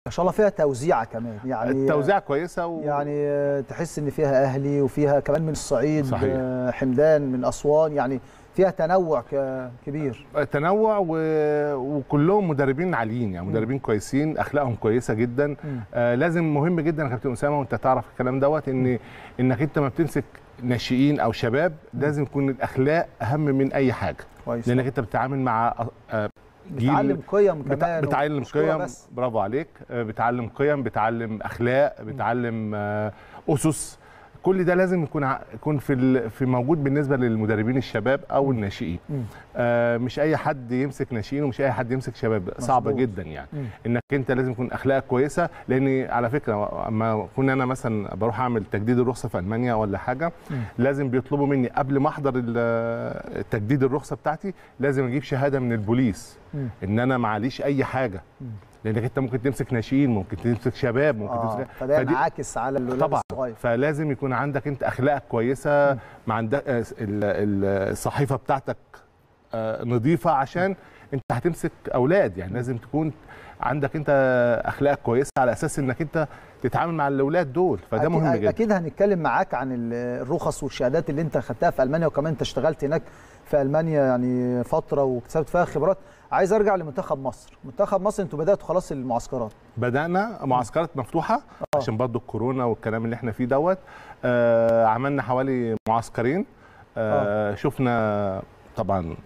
ما شاء الله فيها توزيعه كمان يعني التوزيع كويسه و... يعني آه، تحس ان فيها اهلي وفيها كمان من الصعيد صحيح. آه، حمدان من اسوان يعني فيها تنوع ك- كبير تنوع و... وكلهم مدربين عاليين يعني مدربين كويسين اخلاقهم كويسه جدا مم. آه لازم مهم جدا يا كابتن اسامه وانت تعرف الكلام دوت ان انك انت ما بتمسك ناشئين او شباب لازم يكون الاخلاق اهم من اي حاجه كويس لانك انت بتتعامل مع آه، جيل بتعلم قيم بتع... كمان بتعلم ومش كورة قيم بس. برافو عليك آه، بتعلم قيم بتعلم اخلاق بتعلم آه، اسس كل ده لازم يكون ع- يكون في ال- في موجود بالنسبه للمدربين الشباب او الناشئين مم. آه مش اي حد يمسك ناشئين ومش اي حد يمسك شباب صعبه مظبوط. جدا يعني مم. انك انت لازم يكون اخلاقك كويسه لان على فكره اما كنا انا مثلا بروح اعمل تجديد الرخصه في المانيا ولا حاجه مم. لازم بيطلبوا مني قبل ما احضر ال- تجديد الرخصه بتاعتي لازم اجيب شهاده من البوليس مم. ان انا معليش اي حاجه مم. لانك انت ممكن تمسك ناشئين ممكن تمسك شباب ممكن آه. تمسك فده فدي- ينعكس على الولاد طبعا الصغير فلازم يكون عندك انت اخلاقك كويسه مع عندك ال- ال- الصحيفه بتاعتك آه، نظيفه عشان انت هتمسك اولاد يعني لازم تكون عندك انت اخلاقك كويسه على اساس انك انت تتعامل مع الاولاد دول فده أكيد- مهم جدا اكيد هنتكلم معاك عن ال- الرخص والشهادات اللي انت خدتها في المانيا وكمان انت اشتغلت هناك في المانيا يعني فتره واكتسبت فيها خبرات عايز ارجع لمنتخب مصر منتخب مصر انتوا بداتوا خلاص المعسكرات بدانا معسكرات مفتوحه عشان برضو الكورونا والكلام اللي احنا فيه دوت آه عملنا حوالي معسكرين آه شفنا طبعا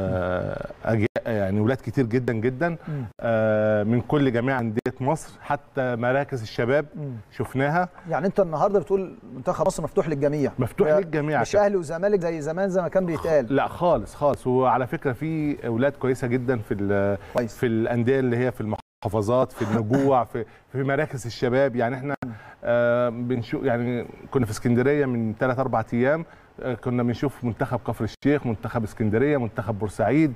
آه أجي- يعني ولاد كتير جدا جدا مم. آه من كل جميع انديه مصر حتى مراكز الشباب مم. شفناها يعني انت النهارده بتقول منتخب مصر مفتوح للجميع مفتوح لا- للجميع مش كده. اهلي وزمالك زي زمان زي ما كان بيتقال لا خالص خالص وعلى فكره في اولاد كويسه جدا في ال- كويس في الانديه اللي هي في المحافظات في النجوع في في مراكز الشباب يعني احنا آه بنشوف يعني كنا في اسكندريه من ثلاث اربع ايام آه كنا بنشوف منتخب كفر الشيخ منتخب اسكندريه منتخب بورسعيد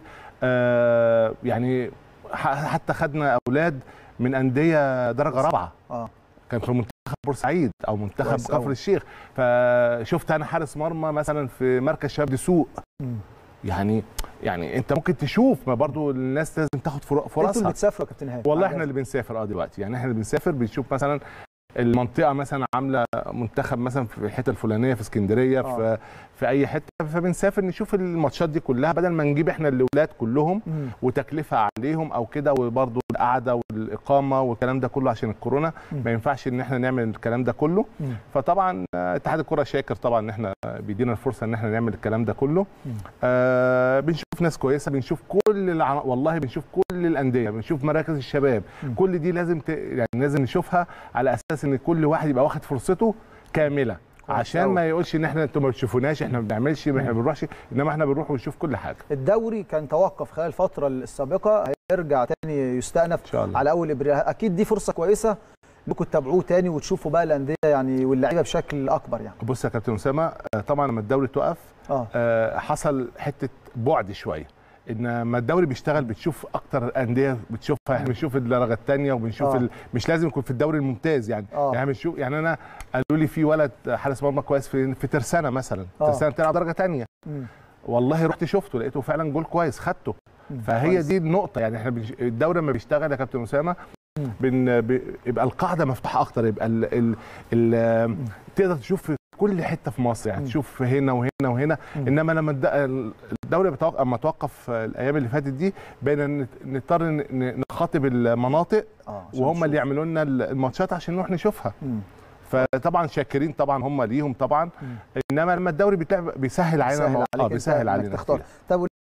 آه يعني ح- حتى خدنا اولاد من انديه درجه رابعه اه كان في منتخب بورسعيد او منتخب كويس كفر أوي. الشيخ فشفت انا حارس مرمى مثلا في مركز شباب دسوق مم. يعني يعني انت ممكن تشوف ما برضو الناس لازم تاخد فر- انتوا اللي فرصها بتسافروا يا كابتن هاني والله عندنا. احنا اللي بنسافر اه دلوقتي يعني احنا اللي بنسافر بنشوف مثلا المنطقه مثلا عامله منتخب مثلا في الحته الفلانيه في اسكندريه آه. في في اي حته فبنسافر نشوف الماتشات دي كلها بدل ما نجيب احنا الاولاد كلهم مم. وتكلفه عليهم او كده وبرضه القعده والاقامه والكلام ده كله عشان الكورونا مم. ما ينفعش ان احنا نعمل الكلام ده كله مم. فطبعا آه، اتحاد الكره شاكر طبعا ان احنا بيدينا الفرصه ان احنا نعمل الكلام ده كله مم. آه بنشوف ناس كويسه بنشوف كل الع... والله بنشوف كل الانديه بنشوف مراكز الشباب مم. كل دي لازم ت... يعني لازم نشوفها على اساس ان كل واحد يبقى واخد فرصته كامله كويس عشان أوي. ما يقولش ان احنا انتوا ما بتشوفوناش احنا ما بنعملش احنا ما بنروحش انما احنا بنروح ونشوف كل حاجه الدوري كان توقف خلال الفتره السابقه هيرجع تاني يستأنف ان شاء الله على اول ابريل اكيد دي فرصه كويسه انكم تتابعوه تاني وتشوفوا بقى الانديه يعني واللعيبه بشكل اكبر يعني بص يا كابتن اسامه آه، طبعا لما الدوري توقف اه آه، حصل حته بعد شويه ان لما الدوري بيشتغل بتشوف اكتر انديه بتشوفها احنا بنشوف الدرجه الثانيه وبنشوف آه. ال... مش لازم يكون في الدوري الممتاز يعني آه. يعني بنشوف يعني انا قالوا لي في ولد حارس مرمى كويس في في ترسانه مثلا آه. ترسانه بتلعب درجه ثانيه مم. والله رحت شفته لقيته فعلا جول كويس خدته مم. فهي كويس. دي النقطه يعني احنا بنش... الدوري لما بيشتغل يا كابتن اسامه مم. بن... ب... يبقى القاعده مفتوحه اكتر يبقى ال... ال... ال... تقدر تشوف في كل حته في مصر يعني مم. تشوف هنا وهنا وهنا مم. انما لما الد- الدوري بتوقف اما توقف الايام اللي فاتت دي بقينا نت- نضطر ن- ن- نخاطب المناطق اه عشان وهم تشوف. اللي يعملوا لنا الماتشات عشان نروح نشوفها مم. فطبعا شاكرين طبعا هم ليهم طبعا مم. انما لما الدوري بيتلعب بيسهل علينا بيسهل الموضوع. عليك اه أنت بيسهل إنك علينا تختار كتير. طب